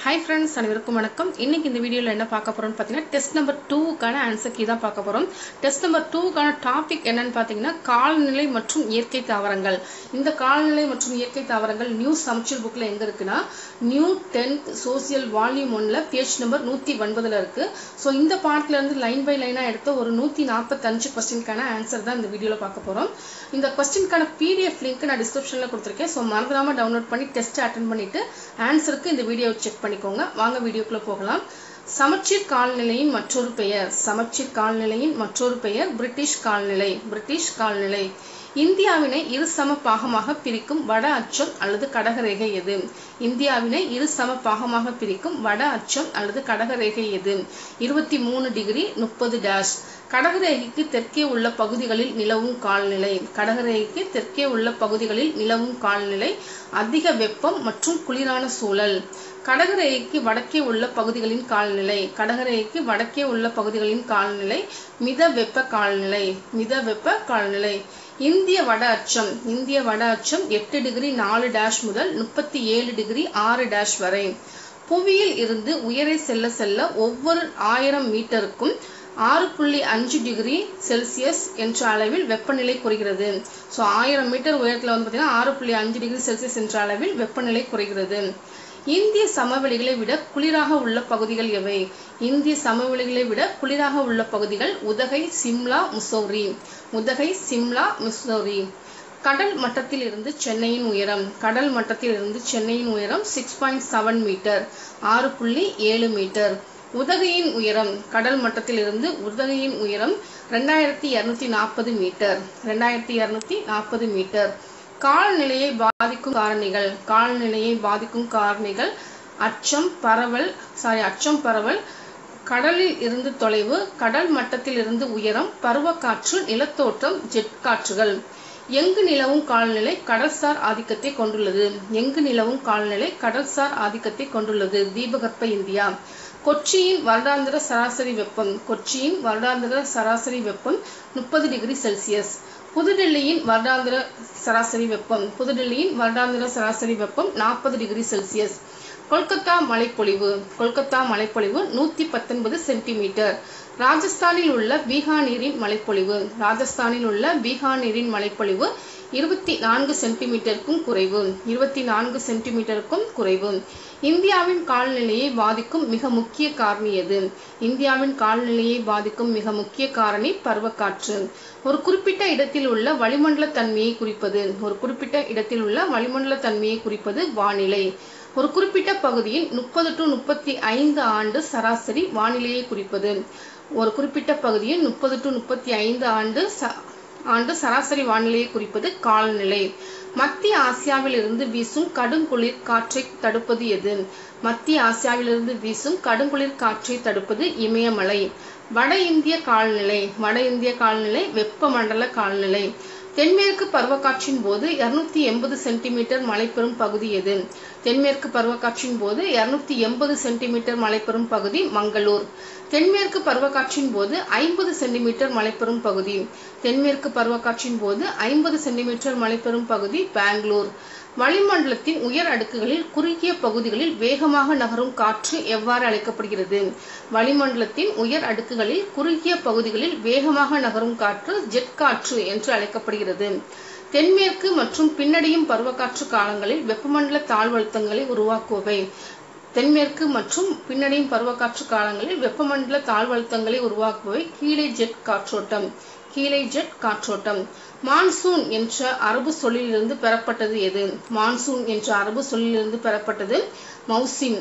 hi friends அனைவருக்கும் வணக்கம் இன்னைக்கு இந்த வீடியோவில் என்ன பார்க்க போறோம்னு பார்த்தீங்கன்னா டெஸ்ட் நம்பர் டூக்கான ஆன்சர் கீ தான் பார்க்க போறோம் டெஸ்ட் நம்பர் டூக்கான டாபிக் என்னன்னு பார்த்தீங்கன்னா காலநிலை மற்றும் இயற்கை தாவரங்கள் இந்த காலநிலை மற்றும் இயற்கை தாவரங்கள் நியூ சமச்சீர் புக்கில் எங்க இருக்குன்னா நியூ டென்த் சோசியல் வால்யூம் ஒன்ல பேஜ் நம்பர் நூற்றி ஒன்பதுல இருக்கு ஸோ இந்த பாடத்துல இருந்து லைன் பை லைனாக எடுத்த ஒரு நூற்றி நாற்பத்தஞ்சு கொஸ்டினுக்கான ஆன்சர் தான் இந்த வீடியோவில் பார்க்க போறோம் இந்த கொஸ்டினுக்கான பிடிஎஃப் லிங்க் நான் டிஸ்கிரிப்ஷனில் கொடுத்துருக்கேன் ஸோ மறந்துடாம டவுன்லோட் பண்ணி டெஸ்ட் அட்டன் பண்ணிட்டு ஆன்சருக்கு இந்த வீடியோ செக் பண்ணிக்கோங்க வாங்க வீடியோக்குள்ள போகலாம் சமச்சீர் கால்நிலையின் மற்றொரு பெயர் சமச்சீர் கால்நிலையின் மற்றொரு பெயர் பிரிட்டிஷ் கால்நிலை பிரிட்டிஷ் கால்நிலை இந்தியாவினை இரு சம பாகமாக பிரிக்கும் வட அச்சம் அல்லது கடகரேகை எது இந்தியாவினை இரு சம பாகமாக பிரிக்கும் வட அச்சம் அல்லது கடகரேகை எது இருபத்தி மூணு டிகிரி முப்பது டேஷ் கடகரேகைக்கு தெற்கே உள்ள பகுதிகளில் நிலவும் கால்நிலை கடகரேகைக்கு தெற்கே உள்ள பகுதிகளில் நிலவும் கால்நிலை அதிக வெப்பம் மற்றும் குளிரான சூழல் கடகரேகைக்கு வடக்கே உள்ள பகுதிகளின் கால்நிலை கடகரேகைக்கு வடக்கே உள்ள பகுதிகளின் கால்நிலை மித வெப்ப கால்நிலை மித வெப்ப கால்நிலை இந்திய வட அச்சம் இந்திய வட அச்சம் எட்டு டிகிரி நாலு டேஷ் முதல் முப்பத்தி ஏழு டிகிரி ஆறு டேஷ் வரை புவியில் இருந்து உயரே செல்ல செல்ல ஒவ்வொரு ஆயிரம் மீட்டருக்கும் ஆறு புள்ளி அஞ்சு டிகிரி செல்சியஸ் என்ற அளவில் வெப்பநிலை குறைகிறது ஸோ ஆயிரம் மீட்டர் உயரத்தில் வந்து பார்த்தீங்கன்னா ஆறு புள்ளி அஞ்சு டிகிரி செல்சியஸ் என்ற அளவில் வெப்பநிலை குறைகிறது இந்திய சமவெளிகளை விட குளிராக உள்ள பகுதிகள் எவை இந்திய சமவெளிகளை விட குளிராக உள்ள பகுதிகள் உதகை சிம்லா முசோரி உதகை சிம்லா முசோரி கடல் மட்டத்தில் இருந்து சென்னையின் உயரம் கடல் மட்டத்தில் இருந்து சென்னையின் உயரம் சிக்ஸ் பாயிண்ட் செவன் மீட்டர் ஆறு புள்ளி ஏழு மீட்டர் உதகையின் உயரம் கடல் மட்டத்தில் இருந்து உதகையின் உயரம் ரெண்டாயிரத்தி இரநூத்தி நாற்பது மீட்டர் ரெண்டாயிரத்தி இரநூத்தி நாற்பது மீட்டர் காலநிலையை பாதிக்கும் காரணிகள் காலநிலையை பாதிக்கும் காரணிகள் அச்சம் பரவல் சாரி அச்சம் பரவல் கடலில் இருந்து தொலைவு கடல் மட்டத்தில் இருந்து உயரம் பருவக்காற்று நிலத்தோற்றம் ஜெட் காற்றுகள் எங்கு நிலவும் காலநிலை கடல்சார் ஆதிக்கத்தை கொண்டுள்ளது எங்கு நிலவும் காலநிலை கடல்சார் ஆதிக்கத்தை கொண்டுள்ளது தீபகற்ப இந்தியா கொச்சியின் வருடாந்திர சராசரி வெப்பம் கொச்சியின் வருடாந்திர சராசரி வெப்பம் முப்பது டிகிரி செல்சியஸ் புதுடெல்லியின் வருடாந்திர சராசரி வெப்பம் புதுடெல்லியின் வருடாந்திர சராசரி வெப்பம் நாற்பது டிகிரி செல்சியஸ் கொல்கத்தா மழைப்பொழிவு கொல்கத்தா மழைப்பொழிவு நூத்தி பத்தொன்பது சென்டிமீட்டர் ராஜஸ்தானில் உள்ள பீகானீரின் மழைப்பொழிவு ராஜஸ்தானில் உள்ள பீகானீரின் மழைப்பொழிவு இருபத்தி நான்கு சென்டிமீட்டருக்கும் குறைவு இருபத்தி நான்கு சென்டிமீட்டருக்கும் குறைவு இந்தியாவின் காலநிலையை பாதிக்கும் மிக முக்கிய காரணி எது இந்தியாவின் காலநிலையை பாதிக்கும் மிக முக்கிய காரணி பருவக்காற்று ஒரு குறிப்பிட்ட இடத்தில் உள்ள வளிமண்டல தன்மையை குறிப்பது ஒரு குறிப்பிட்ட இடத்தில் உள்ள வளிமண்டல தன்மையை குறிப்பது வானிலை ஒரு குறிப்பிட்ட பகுதியில் முப்பது டு முப்பத்தி ஐந்து ஆண்டு சராசரி வானிலையை குறிப்பது ஒரு குறிப்பிட்ட பகுதியில் முப்பது டு முப்பத்தி ஐந்து ஆண்டு ஆண்டு சராசரி வானிலையை குறிப்பது காலநிலை மத்திய ஆசியாவில் இருந்து வீசும் கடுங்குளிர் காற்றை தடுப்பது எது மத்திய ஆசியாவிலிருந்து வீசும் கடுங்குளிர் காற்றை தடுப்பது இமயமலை வட இந்திய காலநிலை வட இந்திய காலநிலை வெப்பமண்டல காலநிலை தென்மேற்கு பருவக்காற்றின் போது இருநூத்தி எண்பது சென்டிமீட்டர் மழை பெறும் பகுதி எது தென்மேற்கு பருவக்காற்றின் போது இருநூத்தி எண்பது சென்டிமீட்டர் மழை பெறும் பகுதி மங்களூர் தென்மேற்கு பருவக்காற்றின் போது ஐம்பது சென்டிமீட்டர் மழை பெறும் பகுதி தென்மேற்கு பருவக்காற்றின் போது ஐம்பது சென்டிமீட்டர் மழை பெறும் பகுதி பெங்களூர் வளிமண்டலத்தின் உயர் அடுக்குகளில் குறுகிய பகுதிகளில் வேகமாக நகரும் காற்று எவ்வாறு அழைக்கப்படுகிறது வளிமண்டலத்தின் உயர் அடுக்குகளில் குறுகிய பகுதிகளில் வேகமாக நகரும் காற்று ஜெட் காற்று என்று அழைக்கப்படுகிறது தென்மேற்கு மற்றும் பின்னடையும் பருவக்காற்று காலங்களில் வெப்பமண்டல தாழ்வழுத்தங்களை உருவாக்குவை தென்மேற்கு மற்றும் பின்னடையும் பருவக்காற்று காலங்களில் வெப்பமண்டல தாழ்வழுத்தங்களை உருவாக்குவை கீழே ஜெட் காற்றோட்டம் கீழே ஜெட் காற்றோட்டம் மான்சூன் என்ற அரபு சொல்லிலிருந்து பெறப்பட்டது எது மான்சூன் என்ற அரபு சொல்லிலிருந்து பெறப்பட்டது மௌசின்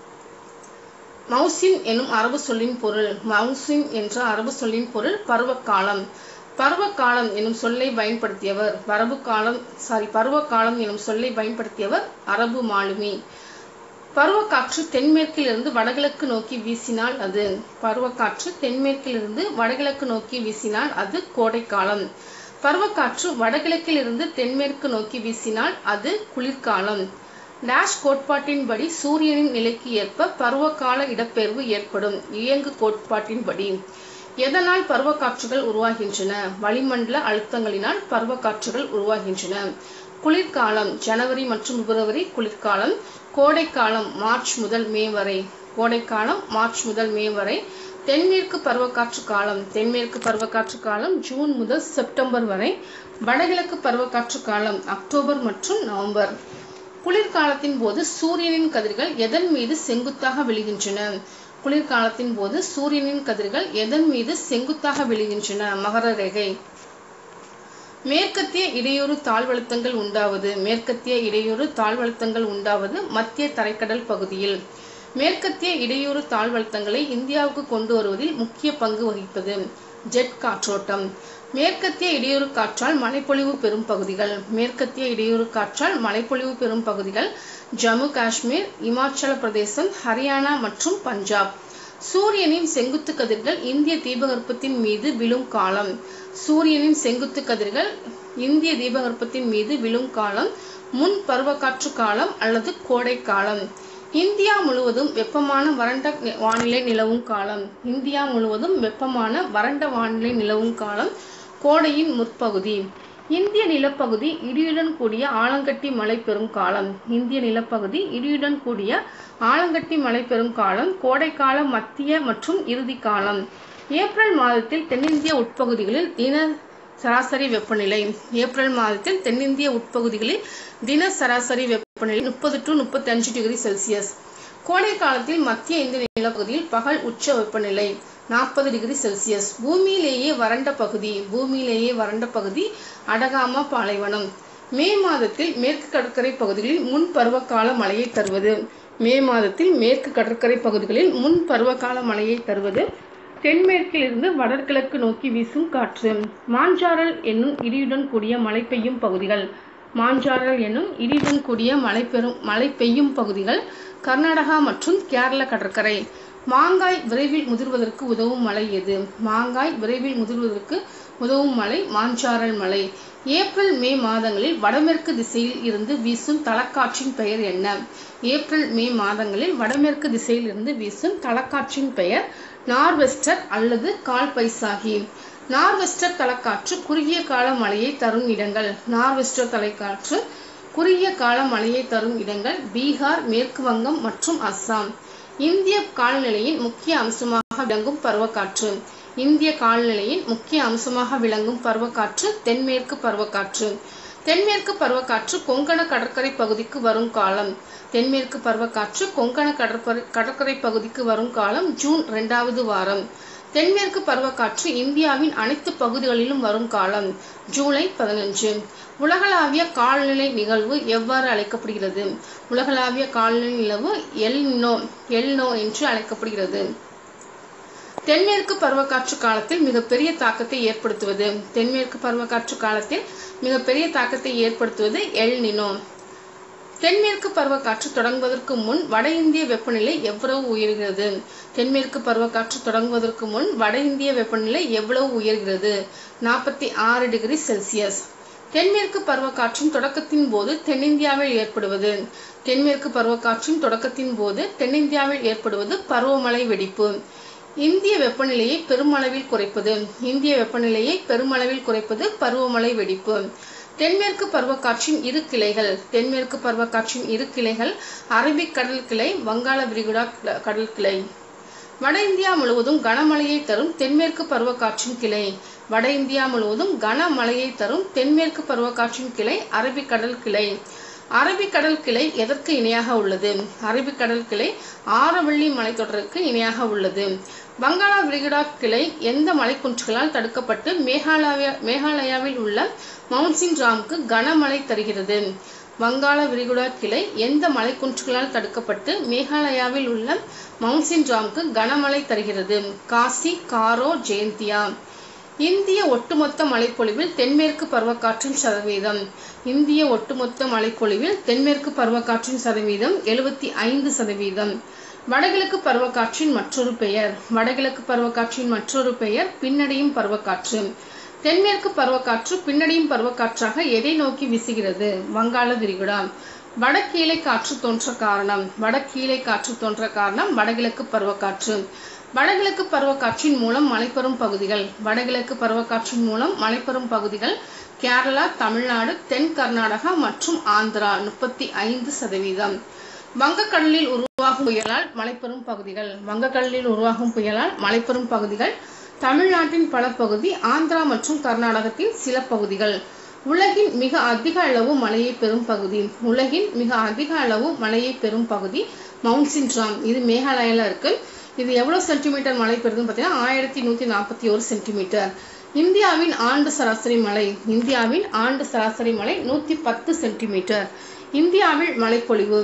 மௌசின் எனும் அரபு சொல்லின் பொருள் மௌசின் என்ற அரபு சொல்லின் பொருள் பருவகாலம் பருவகாலம் எனும் சொல்லை பயன்படுத்தியவர் பரபு காலம் சாரி பருவகாலம் எனும் சொல்லை பயன்படுத்தியவர் அரபு மாலுமி பருவக்காற்று தென்மேற்கிலிருந்து வடகிழக்கு நோக்கி வீசினால் அது பருவக்காற்று தென்மேற்கிலிருந்து வடகிழக்கு நோக்கி வீசினால் அது கோடைக்காலம் பருவக்காற்று வடகிழக்கில் இருந்து தென்மேற்கு நோக்கி வீசினால் அது குளிர்காலம் டேஷ் கோட்பாட்டின்படி சூரியனின் நிலைக்கு ஏற்ப பருவகால இடப்பெயர்வு ஏற்படும் இயங்கு கோட்பாட்டின்படி எதனால் பருவக்காற்றுகள் உருவாகின்றன வளிமண்டல அழுத்தங்களினால் பருவக்காற்றுகள் உருவாகின்றன குளிர்காலம் ஜனவரி மற்றும் பிப்ரவரி குளிர்காலம் கோடைக்காலம் மார்ச் முதல் மே வரை கோடைக்காலம் மார்ச் முதல் மே வரை தென்மேற்கு பருவக்காற்று காலம் தென்மேற்கு பருவக்காற்று காலம் ஜூன் முதல் செப்டம்பர் வரை வடகிழக்கு பருவக்காற்று காலம் அக்டோபர் மற்றும் நவம்பர் குளிர்காலத்தின் போது சூரியனின் கதிர்கள் எதன் மீது செங்குத்தாக விழுகின்றன குளிர்காலத்தின் போது சூரியனின் கதிர்கள் எதன் மீது செங்குத்தாக விழுகின்றன மகர ரேகை மேற்கத்திய இடையூறு தாழ்வழுத்தங்கள் உண்டாவது மேற்கத்திய இடையூறு தாழ்வழுத்தங்கள் உண்டாவது மத்திய தரைக்கடல் பகுதியில் மேற்கத்திய இடையூறு தாழ்வழுத்தங்களை இந்தியாவுக்கு கொண்டு வருவதில் முக்கிய பங்கு வகிப்பது ஜெட் காற்றோட்டம் மேற்கத்திய இடையூறு காற்றால் மழைப்பொழிவு பெறும் பகுதிகள் மேற்கத்திய இடையூறு காற்றால் மழைப்பொழிவு பெறும் பகுதிகள் ஜம்மு காஷ்மீர் இமாச்சல பிரதேசம் ஹரியானா மற்றும் பஞ்சாப் சூரியனின் செங்குத்து கதிர்கள் இந்திய தீபகற்பத்தின் மீது விழும் காலம் சூரியனின் செங்குத்து கதிர்கள் இந்திய தீபகற்பத்தின் மீது விழும் காலம் முன் பருவக்காற்று காலம் அல்லது கோடை காலம் இந்தியா முழுவதும் வெப்பமான வறண்ட வானிலை நிலவும் காலம் இந்தியா முழுவதும் வெப்பமான வறண்ட வானிலை நிலவும் காலம் கோடையின் முற்பகுதி இந்திய நிலப்பகுதி இடியுடன் கூடிய ஆலங்கட்டி மழை பெறும் காலம் இந்திய நிலப்பகுதி இடியுடன் கூடிய ஆலங்கட்டி மழை பெறும் காலம் கோடைக்கால மத்திய மற்றும் இறுதி காலம் ஏப்ரல் மாதத்தில் தென்னிந்திய உட்பகுதிகளில் தின சராசரி வெப்பநிலை ஏப்ரல் மாதத்தில் தென்னிந்திய உட்பகுதிகளில் தின சராசரி வெப்பநிலை முப்பது டு முப்பத்தி அஞ்சு டிகிரி செல்சியஸ் கோடை காலத்தில் மத்திய இந்திய நிலப்பகுதியில் பகல் உச்ச வெப்பநிலை நாற்பது டிகிரி செல்சியஸ் பூமியிலேயே வறண்ட பகுதி பூமியிலேயே வறண்ட பகுதி அடகாமா பாலைவனம் மே மாதத்தில் மேற்கு கடற்கரை பகுதிகளில் முன் பருவகால மழையை தருவது மே மாதத்தில் மேற்கு கடற்கரை பகுதிகளில் முன் பருவகால மழையை தருவது தென்மேற்கிலிருந்து வடகிழக்கு நோக்கி வீசும் காற்று மாஞ்சாரல் என்னும் இடியுடன் கூடிய மழை பெய்யும் பகுதிகள் மாஞ்சாரல் என்னும் இடியுடன் கூடிய மழை பெறும் மழை பெய்யும் பகுதிகள் கர்நாடகா மற்றும் கேரள கடற்கரை மாங்காய் விரைவில் முதிர்வதற்கு உதவும் மலை எது மாங்காய் விரைவில் முதிர்வதற்கு உதவும் மலை மாஞ்சாரல் மலை ஏப்ரல் மே மாதங்களில் வடமேற்கு திசையில் இருந்து வீசும் தலக்காற்றின் பெயர் என்ன ஏப்ரல் மே மாதங்களில் வடமேற்கு திசையில் இருந்து வீசும் தலக்காற்றின் பெயர் நார்வெஸ்டர் அல்லது கால் பைசாகி நார்வெஸ்டர் தலக்காற்று குறுகிய கால மழையை தரும் இடங்கள் நார்வெஸ்டர் தலைக்காற்று குறுகிய கால மழையை தரும் இடங்கள் பீகார் மேற்கு வங்கம் மற்றும் அஸ்ஸாம் இந்திய காலநிலையின் முக்கிய அம்சமாக விளங்கும் பருவக்காற்று இந்திய காலநிலையின் முக்கிய அம்சமாக விளங்கும் பருவக்காற்று தென்மேற்கு பருவக்காற்று தென்மேற்கு பருவக்காற்று கொங்கண கடற்கரை பகுதிக்கு வரும் காலம் தென்மேற்கு பருவக்காற்று கொங்கண கடற்கரை கடற்கரை பகுதிக்கு வரும் காலம் ஜூன் இரண்டாவது வாரம் தென்மேற்கு பருவக்காற்று இந்தியாவின் அனைத்து பகுதிகளிலும் வரும் காலம் ஜூலை பதினஞ்சு உலகளாவிய காலநிலை நிகழ்வு எவ்வாறு அழைக்கப்படுகிறது உலகளாவிய காலநிலை நிலவு எல்னோ எல்னோ என்று அழைக்கப்படுகிறது தென்மேற்கு பருவக்காற்று காலத்தில் மிகப்பெரிய தாக்கத்தை ஏற்படுத்துவது தென்மேற்கு பருவக்காற்று காலத்தில் மிகப்பெரிய தாக்கத்தை ஏற்படுத்துவது எல் நினோ தென்மேற்கு பருவக்காற்று தொடங்குவதற்கு முன் வட இந்திய வெப்பநிலை எவ்வளவு உயர்கிறது தென்மேற்கு பருவக்காற்று தொடங்குவதற்கு முன் வட இந்திய வெப்பநிலை எவ்வளவு உயர்கிறது நாற்பத்தி ஆறு டிகிரி செல்சியஸ் தென்மேற்கு பருவக்காற்றின் தொடக்கத்தின் போது தென்னிந்தியாவில் ஏற்படுவது தென்மேற்கு பருவக்காற்றின் தொடக்கத்தின் போது தென்னிந்தியாவில் ஏற்படுவது பருவமழை வெடிப்பு இந்திய வெப்பநிலையை பெருமளவில் குறைப்பது இந்திய வெப்பநிலையை பெருமளவில் குறைப்பது பருவமழை வெடிப்பு தென்மேற்கு பருவக்காற்றின் இரு கிளைகள் தென்மேற்கு பருவக்காற்றின் இரு கிளைகள் அரபிக் கடல் கிளை வங்காள விரிகுடா கடல் கிளை வட இந்தியா முழுவதும் கனமழையை தரும் தென்மேற்கு பருவக்காற்றின் கிளை வட இந்தியா முழுவதும் கனமழையை தரும் தென்மேற்கு பருவக்காற்றின் கிளை அரபிக்கடல் கிளை அரபிக்கடல் கிளை எதற்கு இணையாக உள்ளது அரபிக்கடல் கிளை ஆரவள்ளி மலைத்தொடருக்கு இணையாக உள்ளது வங்காள விரிகுடா கிளை எந்த மலைக்குன்றுகளால் தடுக்கப்பட்டு மேகாலயா மேகாலயாவில் உள்ள மவுன்சின் ராம்க்கு கனமழை தருகிறது வங்காள விரிகுடா கிளை எந்த மலைக்குன்றுகளால் தடுக்கப்பட்டு மேகாலயாவில் உள்ள மவுன்சின் ராம்க்கு கனமழை தருகிறது காசி காரோ ஜெயந்தியா இந்திய ஒட்டுமொத்த மழைப்பொழிவில் தென்மேற்கு பருவக்காற்றின் சதவீதம் இந்திய ஒட்டுமொத்த மழைப்பொழிவில் தென்மேற்கு பருவக்காற்றின் சதவீதம் எழுபத்தி ஐந்து சதவீதம் வடகிழக்கு பருவக்காற்றின் மற்றொரு பெயர் வடகிழக்கு பருவக்காற்றின் மற்றொரு பெயர் பின்னடையும் பருவக்காற்று தென்மேற்கு பருவக்காற்று பின்னடையும் பருவக்காற்றாக எதை நோக்கி வீசுகிறது வங்காள விரிகுடா வடகீழை காற்று தோன்ற காரணம் வடகீழை காற்று தோன்ற காரணம் வடகிழக்கு பருவக்காற்று வடகிழக்கு பருவக்காற்றின் மூலம் மழை பெறும் பகுதிகள் வடகிழக்கு பருவக்காற்றின் மூலம் மழை பெறும் பகுதிகள் கேரளா தமிழ்நாடு தென் கர்நாடகா மற்றும் ஆந்திரா முப்பத்தி ஐந்து சதவீதம் வங்கக்கடலில் உருவாகும் புயலால் மலைப்பெறும் பகுதிகள் வங்கக்கடலில் உருவாகும் புயலால் மலைப்பெறும் பகுதிகள் தமிழ்நாட்டின் பல பகுதி ஆந்திரா மற்றும் கர்நாடகத்தின் சில பகுதிகள் உலகின் மிக அதிக அளவு மழையை பெறும் பகுதி உலகின் மிக அதிக அளவு மழையை பெறும் பகுதி மவுண்ட் சின்ட்ராம் இது மேகாலயால இருக்கு இது எவ்வளவு சென்டிமீட்டர் மழை பெறுதுன்னு பார்த்தீங்கன்னா ஆயிரத்தி நூத்தி நாற்பத்தி ஒரு சென்டிமீட்டர் இந்தியாவின் ஆண்டு சராசரி மழை இந்தியாவின் ஆண்டு சராசரி மழை நூத்தி பத்து சென்டிமீட்டர் இந்தியாவில் மழைப்பொழிவு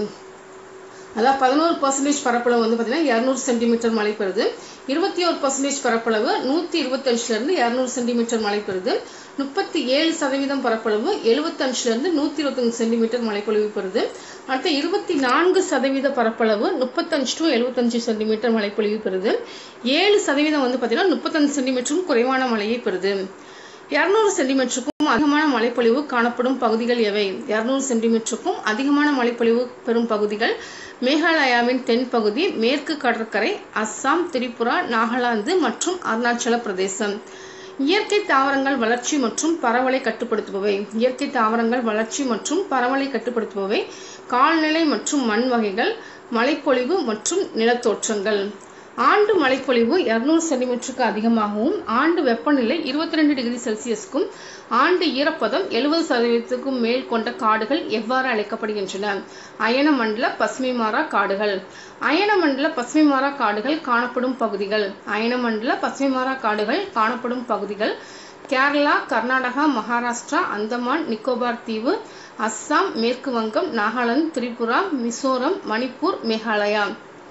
அதாவது பதினோரு பர்சன்டேஜ் பரப்பளவு வந்து பார்த்தீங்கன்னா இரநூறு சென்டிமீட்டர் மழை பெறுது இருபத்தி ஒரு பர்சன்டேஜ் பரப்பளவு நூற்றி இருபத்தஞ்சுல இருந்து இரநூறு சென்டிமீட்டர் மழை பெறுது முப்பத்தி ஏழு சதவீதம் பரப்பளவு எழுபத்தஞ்சுல இருந்து நூற்றி இருபத்தஞ்சு சென்டிமீட்டர் மழைப்பொழிவு பெறுது அடுத்து இருபத்தி நான்கு சதவீத பரப்பளவு முப்பத்தஞ்சு டு எழுபத்தஞ்சு சென்டிமீட்டர் மழைப்பொழிவு பெறுது ஏழு சதவீதம் வந்து பார்த்தீங்கன்னா முப்பத்தஞ்சு சென்டிமீட்டரும் குறைவான மழையை பெறுது இருநூறு சென்டிமீட்டருக்கும் அதிகமான மழைப்பொழிவு காணப்படும் பகுதிகள் எவை இருநூறு சென்டிமீட்டருக்கும் அதிகமான மழைப்பொழிவு பெறும் பகுதிகள் மேகாலயாவின் தென் பகுதி மேற்கு கடற்கரை அஸ்ஸாம் திரிபுரா நாகாலாந்து மற்றும் அருணாச்சல பிரதேசம் இயற்கை தாவரங்கள் வளர்ச்சி மற்றும் பரவலை கட்டுப்படுத்துபவை இயற்கை தாவரங்கள் வளர்ச்சி மற்றும் பரவலை கட்டுப்படுத்துபவை கால்நிலை மற்றும் மண் வகைகள் மழைப்பொழிவு மற்றும் நிலத்தோற்றங்கள் ஆண்டு மழைப்பொழிவு இருநூறு சென்டிமீட்டருக்கு அதிகமாகவும் ஆண்டு வெப்பநிலை இருபத்தி ரெண்டு டிகிரி செல்சியஸ்க்கும் ஆண்டு ஈரப்பதம் எழுபது சதவீதத்துக்கும் மேல் கொண்ட காடுகள் எவ்வாறு அழைக்கப்படுகின்றன அயன மண்டல பசுமை மாறா காடுகள் அயன மண்டல பசுமை மாறா காடுகள் காணப்படும் பகுதிகள் அயன மண்டல பசுமை மாறா காடுகள் காணப்படும் பகுதிகள் கேரளா கர்நாடகா மகாராஷ்டிரா அந்தமான் நிக்கோபார் தீவு அஸ்ஸாம் மேற்கு வங்கம் நாகாலாந்து திரிபுரா மிசோரம் மணிப்பூர் மேகாலயா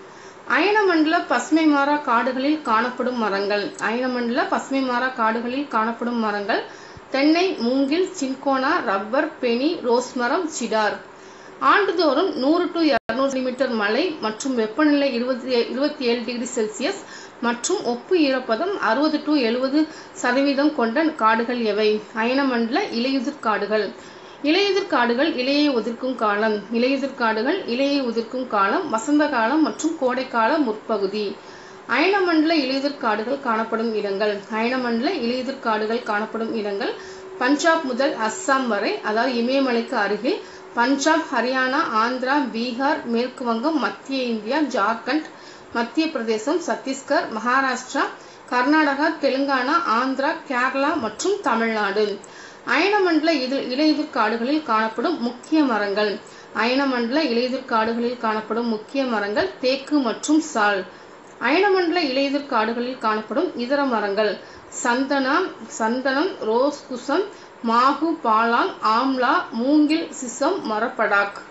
அயனமண்டல பசுமை மாறா காடுகளில் காணப்படும் மரங்கள் அயனமண்டல பசுமை மாறா காடுகளில் காணப்படும் மரங்கள் தென்னை மூங்கில் சின்கோனா ரப்பர் பெனி ரோஸ் மரம் சிடார் ஆண்டுதோறும் நூறு டு இருநூறு சென்டிமீட்டர் மழை மற்றும் வெப்பநிலை இருபத்தி இருபத்தி ஏழு டிகிரி செல்சியஸ் மற்றும் ஒப்பு ஈரப்பதம் அறுபது டு எழுபது சதவீதம் கொண்ட காடுகள் எவை அயனமண்டல இலையுதிர் காடுகள் இலையுதிர் காடுகள் இலையை உதிர்க்கும் காலம் இலையுதிர் காடுகள் இலையை உதிர்க்கும் காலம் வசந்த காலம் மற்றும் கோடைக்கால முற்பகுதி அயனமண்டல இலையுதிர் காடுகள் காணப்படும் இடங்கள் அயனமண்டல இலையுதிர் காடுகள் காணப்படும் இடங்கள் பஞ்சாப் முதல் அஸ்ஸாம் வரை அதாவது இமயமலைக்கு அருகில் பஞ்சாப் ஹரியானா ஆந்திரா பீகார் மேற்கு வங்கம் மத்திய இந்தியா ஜார்க்கண்ட் மத்திய பிரதேசம் சத்தீஸ்கர் மகாராஷ்டிரா கர்நாடகா தெலுங்கானா ஆந்திரா கேரளா மற்றும் தமிழ்நாடு அயனமண்டல இது இலையுதிர் காடுகளில் காணப்படும் முக்கிய மரங்கள் அயனமண்டல இலையுதிர் காடுகளில் காணப்படும் முக்கிய மரங்கள் தேக்கு மற்றும் சால் அயனமண்டல இலையுதிர் காடுகளில் காணப்படும் இதர மரங்கள் சந்தனம் சந்தனம் ரோஸ் குசம் மாகு பாலாங் ஆம்லா மூங்கில் சிசம் மரப்படாக்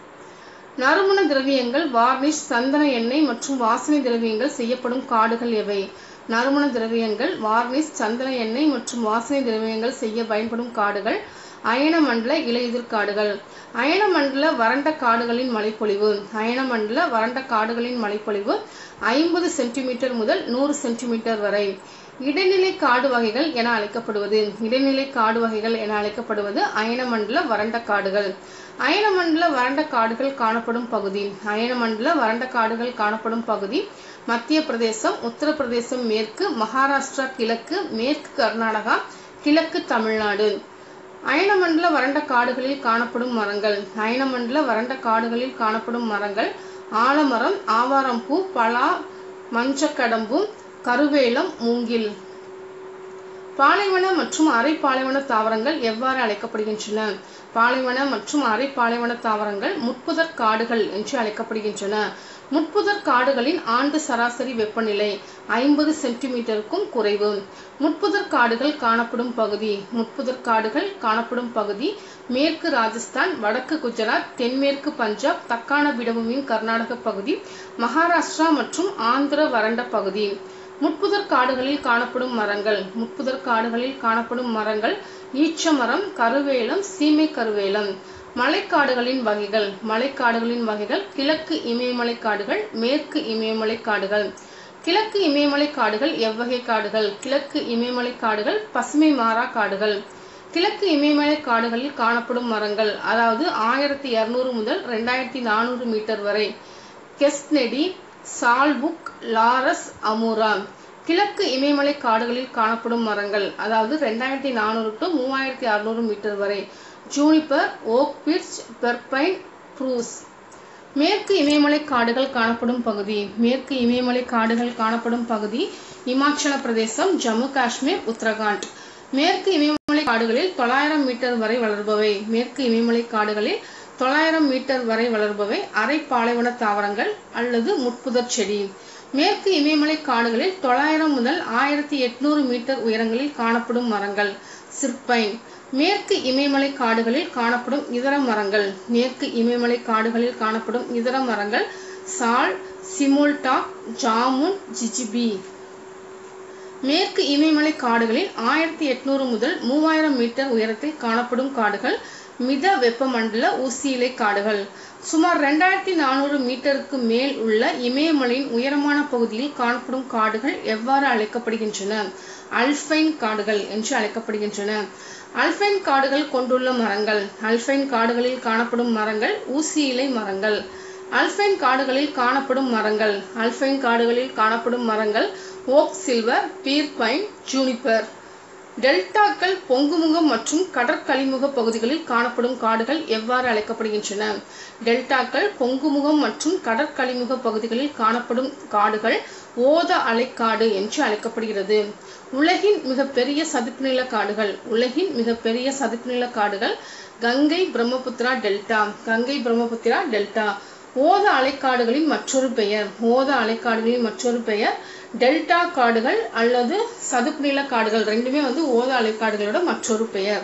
நறுமண திரவியங்கள் வார்னிஷ் சந்தன எண்ணெய் மற்றும் வாசனை திரவியங்கள் செய்யப்படும் காடுகள் எவை நறுமண திரவியங்கள் வார்னிஷ் சந்தன எண்ணெய் மற்றும் வாசனை திரவியங்கள் செய்ய பயன்படும் காடுகள் அயன மண்டல இலையுதிர் காடுகள் அயன மண்டல வறண்ட காடுகளின் மழைப்பொழிவு அயன மண்டல வறண்ட காடுகளின் மழைப்பொழிவு ஐம்பது சென்டிமீட்டர் முதல் நூறு சென்டிமீட்டர் வரை இடைநிலை காடு வகைகள் என அழைக்கப்படுவது இடைநிலை காடு வகைகள் என அழைக்கப்படுவது அயனமண்டல வறண்ட காடுகள் அயனமண்டல வறண்ட காடுகள் காணப்படும் பகுதி அயனமண்டல வறண்ட காடுகள் காணப்படும் பகுதி மத்திய பிரதேசம் உத்தரப்பிரதேசம் மேற்கு மகாராஷ்டிரா கிழக்கு மேற்கு கர்நாடகா கிழக்கு தமிழ்நாடு அயனமண்டல வறண்ட காடுகளில் காணப்படும் மரங்கள் அயனமண்டல வறண்ட காடுகளில் காணப்படும் மரங்கள் ஆலமரம் ஆவாரம்பூ பலா மஞ்சக்கடம்பு கருவேலம் மூங்கில் பாலைவன மற்றும் அரை பாலைவன தாவரங்கள் எவ்வாறு அழைக்கப்படுகின்றன பாலைவன மற்றும் அரை பாலைவன தாவரங்கள் முட்புதர் காடுகள் என்று அழைக்கப்படுகின்றன முட்புதர் காடுகளின் ஆண்டு சராசரி வெப்பநிலை ஐம்பது சென்டிமீட்டருக்கும் குறைவு முட்புதர் காடுகள் காணப்படும் பகுதி முட்புதர் காடுகள் காணப்படும் பகுதி மேற்கு ராஜஸ்தான் வடக்கு குஜராத் தென்மேற்கு பஞ்சாப் தக்கான பீடபூமியின் கர்நாடக பகுதி மகாராஷ்டிரா மற்றும் ஆந்திர வறண்ட பகுதி முட்புதர் காடுகளில் காணப்படும் மரங்கள் முட்புதர் காடுகளில் காணப்படும் மரங்கள் ஈச்ச மரம் கருவேலம் சீமை கருவேலம் மலைக்காடுகளின் வகைகள் மலைக்காடுகளின் வகைகள் கிழக்கு இமயமலை காடுகள் மேற்கு இமயமலை காடுகள் கிழக்கு இமயமலை காடுகள் எவ்வகை காடுகள் கிழக்கு இமயமலை காடுகள் பசுமை மாறா காடுகள் கிழக்கு இமயமலை காடுகளில் காணப்படும் மரங்கள் அதாவது ஆயிரத்தி இருநூறு முதல் ரெண்டாயிரத்தி நானூறு மீட்டர் வரை கெஸ்னெடி சால்புக் லாரஸ் அமூரா கிழக்கு இமயமலை காடுகளில் காணப்படும் மரங்கள் அதாவது ரெண்டாயிரத்தி நானூறு டு மூவாயிரத்தி அறுநூறு மீட்டர் வரை ஜூனிப்பர் ஓக் பிர்ச் பெர்பைன் ப்ரூஸ் மேற்கு இமயமலை காடுகள் காணப்படும் பகுதி மேற்கு இமயமலை காடுகள் காணப்படும் பகுதி இமாச்சல பிரதேசம் ஜம்மு காஷ்மீர் உத்தரகாண்ட் மேற்கு இமயமலை காடுகளில் தொள்ளாயிரம் மீட்டர் வரை வளர்பவை மேற்கு இமயமலை காடுகளில் தொள்ளாயிரம் மீட்டர் வரை வளர்பவை அரை பாலைவன தாவரங்கள் அல்லது முட்புதர் செடி மேற்கு இமயமலை காடுகளில் தொள்ளாயிரம் முதல் ஆயிரத்தி எட்நூறு மீட்டர் உயரங்களில் காணப்படும் மரங்கள் சிற்பைன் மேற்கு இமயமலை காடுகளில் காணப்படும் இதர மரங்கள் மேற்கு இமயமலை காடுகளில் காணப்படும் இதர மரங்கள் சால் சிமோல்டாக் ஜாமுன் ஜிஜிபி மேற்கு இமயமலை காடுகளில் ஆயிரத்தி எட்நூறு முதல் மூவாயிரம் மீட்டர் உயரத்தில் காணப்படும் காடுகள் மித வெப்பமண்டல ஊசியிலை காடுகள் சுமார் ரெண்டாயிரத்தி நானூறு மீட்டருக்கு மேல் உள்ள இமயமலையின் உயரமான பகுதியில் காணப்படும் காடுகள் எவ்வாறு அழைக்கப்படுகின்றன அல்பைன் காடுகள் என்று அழைக்கப்படுகின்றன அல்பைன் காடுகள் கொண்டுள்ள மரங்கள் அல்பைன் காடுகளில் காணப்படும் மரங்கள் ஊசி இலை மரங்கள் அல்பைன் காடுகளில் காணப்படும் மரங்கள் அல்பைன் காடுகளில் காணப்படும் மரங்கள் ஓக் சில்வர் பீர்பைன் ஜூனிப்பர் டெல்டாக்கள் பொங்குமுகம் மற்றும் கடற்கழிமுக பகுதிகளில் காணப்படும் காடுகள் எவ்வாறு அழைக்கப்படுகின்றன டெல்டாக்கள் பொங்குமுகம் மற்றும் கடற்கழிமுக பகுதிகளில் காணப்படும் காடுகள் ஓத அலைக்காடு என்று அழைக்கப்படுகிறது உலகின் மிகப்பெரிய சதுப்பு நில காடுகள் உலகின் மிகப்பெரிய சதுப்பு நில காடுகள் கங்கை பிரம்மபுத்திரா டெல்டா கங்கை பிரம்மபுத்திரா டெல்டா ஓத அலைக்காடுகளின் மற்றொரு பெயர் ஓத அலைக்காடுகளின் மற்றொரு பெயர் டெல்டா காடுகள் அல்லது சதுப்பு நில காடுகள் ரெண்டுமே வந்து ஓத அலைக்காடுகளோட மற்றொரு பெயர்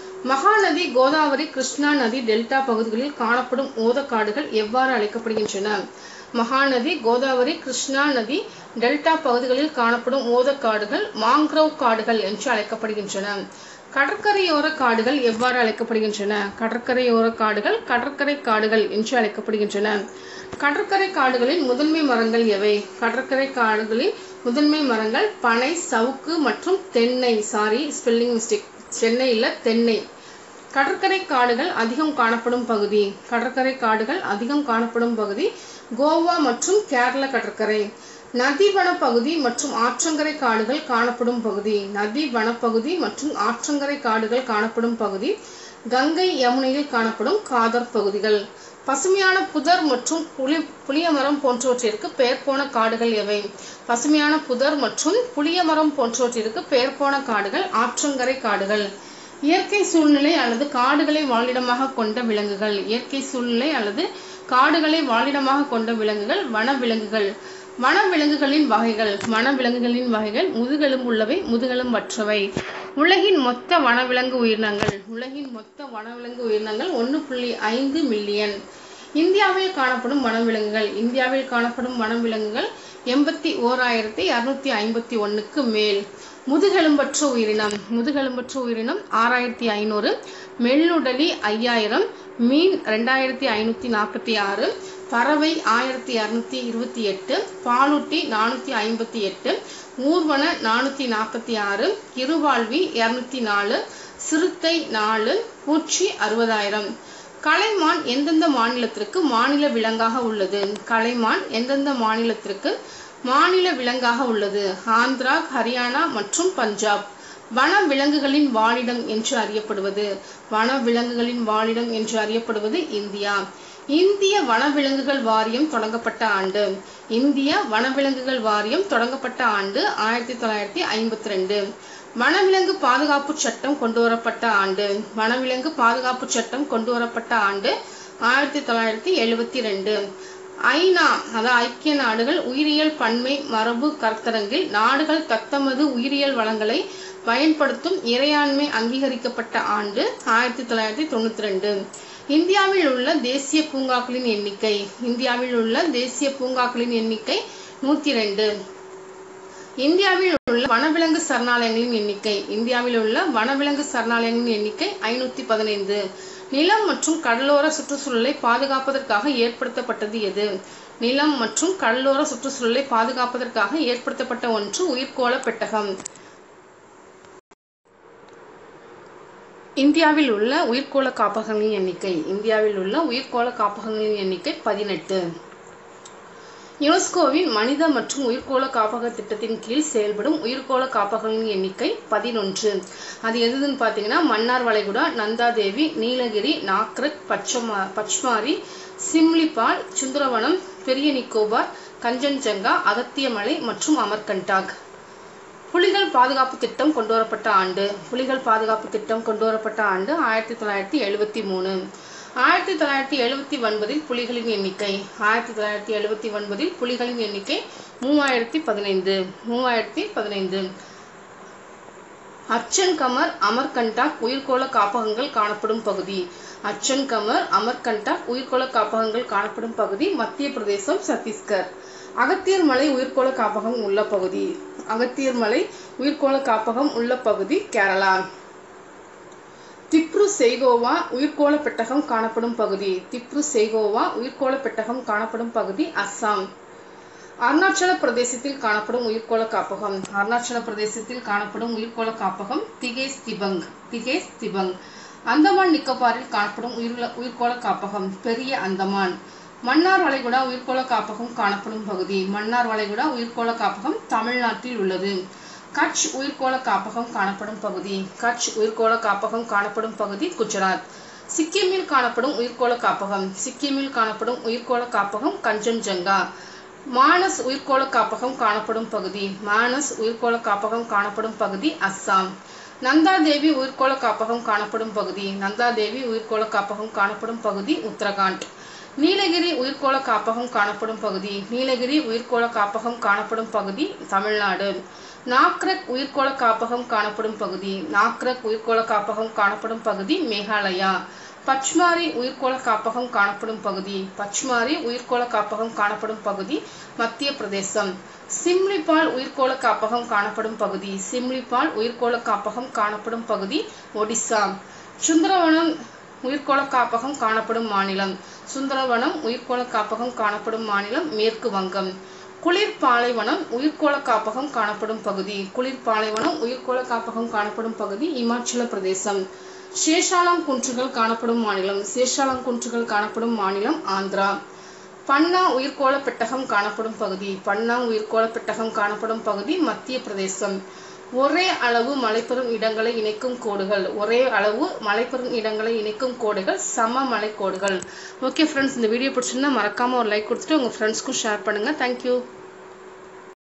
மகாநதி கோதாவரி கிருஷ்ணா நதி டெல்டா பகுதிகளில் காணப்படும் ஓத காடுகள் எவ்வாறு அழைக்கப்படுகின்றன மகாநதி கோதாவரி கிருஷ்ணா நதி டெல்டா பகுதிகளில் காணப்படும் ஓத காடுகள் மாங்க்ரோவ் காடுகள் என்று அழைக்கப்படுகின்றன கடற்கரையோர காடுகள் எவ்வாறு அழைக்கப்படுகின்றன கடற்கரையோர காடுகள் கடற்கரை காடுகள் என்று அழைக்கப்படுகின்றன கடற்கரை காடுகளின் முதன்மை மரங்கள் எவை கடற்கரை காடுகளின் முதன்மை மரங்கள் பனை சவுக்கு மற்றும் தென்னை சாரி ஸ்பெல்லிங் மிஸ்டேக் சென்னை இல்ல தென்னை கடற்கரை காடுகள் அதிகம் காணப்படும் பகுதி கடற்கரை காடுகள் அதிகம் காணப்படும் பகுதி கோவா மற்றும் கேரள கடற்கரை நதி வனப்பகுதி மற்றும் ஆற்றங்கரை காடுகள் காணப்படும் பகுதி நதி வனப்பகுதி மற்றும் ஆற்றங்கரை காடுகள் காணப்படும் பகுதி கங்கை யமுனையில் காணப்படும் காதர் பகுதிகள் பசுமையான புதர் மற்றும் புளி புளியமரம் போன்றவற்றிற்கு பெயர் போன காடுகள் எவை பசுமையான புதர் மற்றும் புளியமரம் போன்றவற்றிற்கு பெயர் போன காடுகள் ஆற்றங்கரை காடுகள் இயற்கை சூழ்நிலை அல்லது காடுகளை வாழிடமாக கொண்ட விலங்குகள் இயற்கை சூழ்நிலை அல்லது காடுகளை வாழிடமாக கொண்ட விலங்குகள் வன விலங்குகள் வன விலங்குகளின் வகைகள் வன விலங்குகளின் வகைகள் முதுகெலும்பு உள்ளவை முதுகெலும்பற்றவை உலகின் மொத்த வனவிலங்கு உயிரினங்கள் உலகின் மொத்த வனவிலங்கு உயிரினங்கள் ஒன்று புள்ளி ஐந்து மில்லியன் இந்தியாவில் காணப்படும் வனவிலங்குகள் இந்தியாவில் காணப்படும் வனவிலங்குகள் எண்பத்தி ஓராயிரத்தி இரநூத்தி ஐம்பத்தி ஒன்னுக்கு மேல் முதுகெலும்பற்ற உயிரினம் முதுகெலும்பற்ற உயிரினம் ஆறாயிரத்தி ஐநூறு மெல்லுடலி ஐயாயிரம் மீன் ரெண்டாயிரத்தி ஐநூத்தி நாற்பத்தி ஆறு பறவை ஆயிரத்தி இரநூத்தி இருபத்தி எட்டு பாலூட்டி நானூத்தி ஐம்பத்தி எட்டு ஊர்வன நானூத்தி நாற்பத்தி ஆறு இருவாழ்வி இருநூத்தி நாலு சிறுத்தை நாலு பூச்சி அறுபதாயிரம் கலைமான் எந்தெந்த மாநிலத்திற்கு மாநில விலங்காக உள்ளது கலைமான் எந்தெந்த மாநிலத்திற்கு மாநில விலங்காக உள்ளது ஆந்திரா ஹரியானா மற்றும் பஞ்சாப் வன விலங்குகளின் வாழிடம் என்று அறியப்படுவது வன விலங்குகளின் வாழிடம் என்று அறியப்படுவது இந்தியா இந்திய வனவிலங்குகள் வாரியம் தொடங்கப்பட்ட ஆண்டு இந்திய வனவிலங்குகள் வாரியம் தொடங்கப்பட்ட ஆண்டு ஆயிரத்தி தொள்ளாயிரத்தி ஐம்பத்தி ரெண்டு வனவிலங்கு பாதுகாப்பு சட்டம் கொண்டு வரப்பட்ட ஆண்டு வனவிலங்கு பாதுகாப்பு சட்டம் கொண்டு வரப்பட்ட ஆண்டு ஆயிரத்தி தொள்ளாயிரத்தி எழுபத்தி ரெண்டு ஐநா அதாவது ஐக்கிய நாடுகள் உயிரியல் பன்மை மரபு கருத்தரங்கில் நாடுகள் தத்தமது உயிரியல் வளங்களை பயன்படுத்தும் இறையாண்மை அங்கீகரிக்கப்பட்ட ஆண்டு ஆயிரத்தி தொள்ளாயிரத்தி தொண்ணூத்தி ரெண்டு இந்தியாவில் உள்ள தேசிய பூங்காக்களின் எண்ணிக்கை இந்தியாவில் உள்ள தேசிய பூங்காக்களின் எண்ணிக்கை நூத்தி ரெண்டு இந்தியாவில் உள்ள வனவிலங்கு சரணாலயங்களின் எண்ணிக்கை இந்தியாவில் உள்ள வனவிலங்கு சரணாலயங்களின் எண்ணிக்கை ஐநூத்தி பதினைந்து நிலம் மற்றும் கடலோர சுற்றுச்சூழலை பாதுகாப்பதற்காக ஏற்படுத்தப்பட்டது எது நிலம் மற்றும் கடலோர சுற்றுச்சூழலை பாதுகாப்பதற்காக ஏற்படுத்தப்பட்ட ஒன்று உயிர்கோள பெட்டகம் இந்தியாவில் உள்ள உயிர்கோள காப்பகங்களின் எண்ணிக்கை இந்தியாவில் உள்ள உயிர்கோள காப்பகங்களின் எண்ணிக்கை பதினெட்டு யுனெஸ்கோவின் மனித மற்றும் உயிர்கோள காப்பக திட்டத்தின் கீழ் செயல்படும் உயிர்கோள காப்பகங்களின் எண்ணிக்கை பதினொன்று அது எதுன்னு பார்த்தீங்கன்னா மன்னார் வளைகுடா நந்தாதேவி நீலகிரி நாக்ரக் பச்சமா பச்மாரி சிம்லிபால் சுந்தரவனம் பெரிய நிக்கோபார் கஞ்சன்ஜங்கா அகத்தியமலை மற்றும் அமர்கண்டாக் புலிகள் பாதுகாப்பு திட்டம் கொண்டு வரப்பட்ட ஆண்டு புலிகள் பாதுகாப்பு திட்டம் கொண்டு வரப்பட்ட ஆண்டு ஆயிரத்தி தொள்ளாயிரத்தி எழுபத்தி மூணு ஆயிரத்தி தொள்ளாயிரத்தி எழுபத்தி ஒன்பதில் புலிகளின் எண்ணிக்கை ஆயிரத்தி தொள்ளாயிரத்தி எழுபத்தி ஒன்பதில் புலிகளின் எண்ணிக்கை மூவாயிரத்தி பதினைந்து மூவாயிரத்தி பதினைந்து அச்சன் கமர் அமர்கண்டாக் உயிர்கோள காப்பகங்கள் காணப்படும் பகுதி அச்சன் கமர் அமர்கண்டாக் உயிர்கோள காப்பகங்கள் காணப்படும் பகுதி மத்திய பிரதேசம் சத்தீஸ்கர் அகத்தியர் மலை உயிர்கோள காப்பகம் உள்ள பகுதி அகத்தியர் மலை உயிர்கோள காப்பகம் உள்ள பகுதி கேரளா திப்ரு செய்கோவா உயிர்கோள பெட்டகம் காணப்படும் பகுதி திப்ரு செய்கோவா உயிர்கோள பெட்டகம் காணப்படும் பகுதி அஸ்ஸாம் அருணாச்சல பிரதேசத்தில் காணப்படும் உயிர்கோள காப்பகம் அருணாச்சல பிரதேசத்தில் காணப்படும் உயிர்கோள காப்பகம் திகேஸ் திபங் திகேஸ் திபங் அந்தமான் நிக்கோபாரில் காணப்படும் உயிர் உயிர்கோள காப்பகம் பெரிய அந்தமான் மன்னார் வளைகுடா உயிர்கோள காப்பகம் காணப்படும் பகுதி மன்னார் வளைகுடா உயிர்கோள காப்பகம் தமிழ்நாட்டில் உள்ளது கட்ச் உயிர்கோள காப்பகம் காணப்படும் பகுதி கட்ச் உயிர்கோள காப்பகம் காணப்படும் பகுதி குஜராத் சிக்கிமில் காணப்படும் உயிர்கோள காப்பகம் சிக்கிமில் காணப்படும் உயிர்கோள காப்பகம் கஞ்சன்ஜங்கா மானஸ் உயிர்கோள காப்பகம் காணப்படும் பகுதி மானஸ் உயிர்கோள காப்பகம் காணப்படும் பகுதி அஸ்ஸாம் நந்தாதேவி உயிர்கோள காப்பகம் காணப்படும் பகுதி நந்தாதேவி உயிர்கோள காப்பகம் காணப்படும் பகுதி உத்தரகாண்ட் நீலகிரி உயிர்கோள காப்பகம் காணப்படும் பகுதி நீலகிரி உயிர்கோள காப்பகம் காணப்படும் பகுதி தமிழ்நாடு நாக்ரக் உயிர்கோள காப்பகம் காணப்படும் பகுதி நாக்ரக் உயிர்கோள காப்பகம் காணப்படும் பகுதி மேகாலயா பச்மாரி உயிர்கோள காப்பகம் காணப்படும் பகுதி பச்மாரி உயிர்கோள காப்பகம் காணப்படும் பகுதி மத்திய பிரதேசம் சிம்லிபால் உயிர்கோள காப்பகம் காணப்படும் பகுதி சிம்லிபால் உயிர்கோள காப்பகம் காணப்படும் பகுதி ஒடிசா சுந்தரவனம் உயிர்கோள காப்பகம் காணப்படும் மாநிலம் சுந்தரவனம் உயிர்கோள காப்பகம் காணப்படும் மாநிலம் மேற்கு வங்கம் குளிர் பாலைவனம் உயிர்கோள காப்பகம் காணப்படும் பகுதி குளிர் பாலைவனம் உயிர்கோள காப்பகம் காணப்படும் பகுதி இமாச்சல பிரதேசம் சேஷாலம் குன்றுகள் காணப்படும் மாநிலம் சேஷாலம் குன்றுகள் காணப்படும் மாநிலம் ஆந்திரா பன்னா உயிர்கோள பெட்டகம் காணப்படும் பகுதி பன்னா உயிர்கோள பெட்டகம் காணப்படும் பகுதி மத்திய பிரதேசம் ஒரே அளவு மலைப்பெறும் இடங்களை இணைக்கும் கோடுகள் ஒரே அளவு மலைப்பெறும் இடங்களை இணைக்கும் கோடுகள் சம மலைக்கோடுகள் ஓகே ஃப்ரெண்ட்ஸ் இந்த வீடியோ பிடிச்சிருந்தா மறக்காம ஒரு லைக் கொடுத்துட்டு உங்க ஃப்ரெண்ட்ஸ்க்கும் ஷேர் பண்ணுங்க தேங்க்யூ